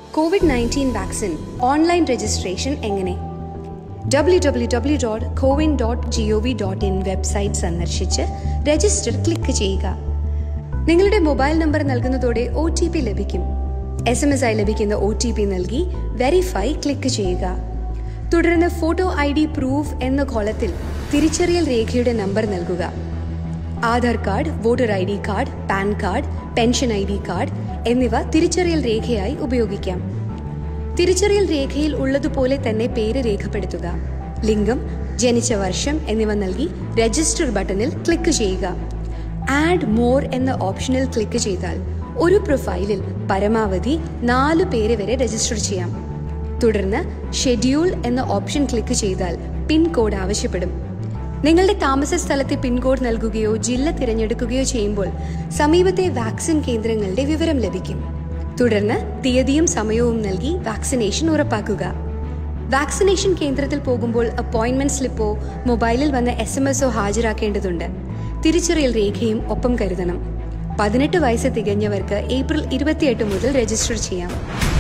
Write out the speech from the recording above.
Covid nineteen vaccine online registration എങ്ങനെ W W W dot CoWIN dot G O V dot in website സന്ദർശിച്ച് register click ചെയ്യുക നിങ്ങളുടെ mobile number നൽകുന്നതോടെ O T P ലഭിക്കും S M S ആയി ലഭിക്കുന്ന O T P നൽകി verify click ചെയ്യുക തുടർന്ന് ഫോട്ടോ ഐ ഡി പ്രൂഫ് എന്ന കോളത്തിൽ തിരിച്ചറിയൽ രേഖയുടെ നമ്പർ നൽകുക Aadhaar card voter I D card PAN card pension I D card എന്നിവ തിരിച്ചറിയൽ രേഖയായി ഉപയോഗിക്കാം തിരിച്ചറിയൽ രേഖയിൽ ഉള്ളതുപോലെ തന്നെ പേര് രേഖപ്പെടുത്തുക ലിംഗം ജനിച്ച വർഷം എന്നിവ നൽകി രജിസ്റ്റർ ബട്ടണിൽ ക്ലിക്ക് ചെയ്യുക ആഡ് മോർ എന്ന ഓപ്ഷനിൽ ക്ലിക്ക് ചെയ്താൽ ഒരു പ്രൊഫൈലിൽ പരമാവധി നാല് പേര് വരെ രജിസ്റ്റർ ചെയ്യാം തുടർന്ന് ഷെഡ്യൂൾ എന്ന ഓപ്ഷൻ ക്ലിക്ക് ചെയ്താൽ പിൻ കോഡ് ആവശ്യപ്പെടും നിങ്ങളുടെ താമസ സ്ഥലത്തെ പിൻകോഡ് നൽകുകയോ ജില്ല തിരഞ്ഞെടുക്കുകയോ ചെയ്യുമ്പോൾ സമീപത്തെ വാക്സിൻ കേന്ദ്രങ്ങളുടെ വിവരം ലഭിക്കും തുടർന്ന് തീയതിയും സമയവും നൽകി വാക്സിനേഷൻ ഉറപ്പാക്കുക വാക്സിനേഷൻ കേന്ദ്രത്തിൽ പോകുമ്പോൾ അപ്പോയിന്റ്മെന്റ് സ്ലിപ്പോ മൊബൈലിൽ വന്ന എസ് എം എസോ ഹാജരാക്കേണ്ടതുണ്ട് തിരിച്ചറിയൽ രേഖയും ഒപ്പം കരുതണം പതിനെട്ട് വയസ്സ് തികഞ്ഞവർക്ക് ഏപ്രിൽ ഇരുപത്തിയെട്ട് മുതൽ രജിസ്റ്റർ ചെയ്യാം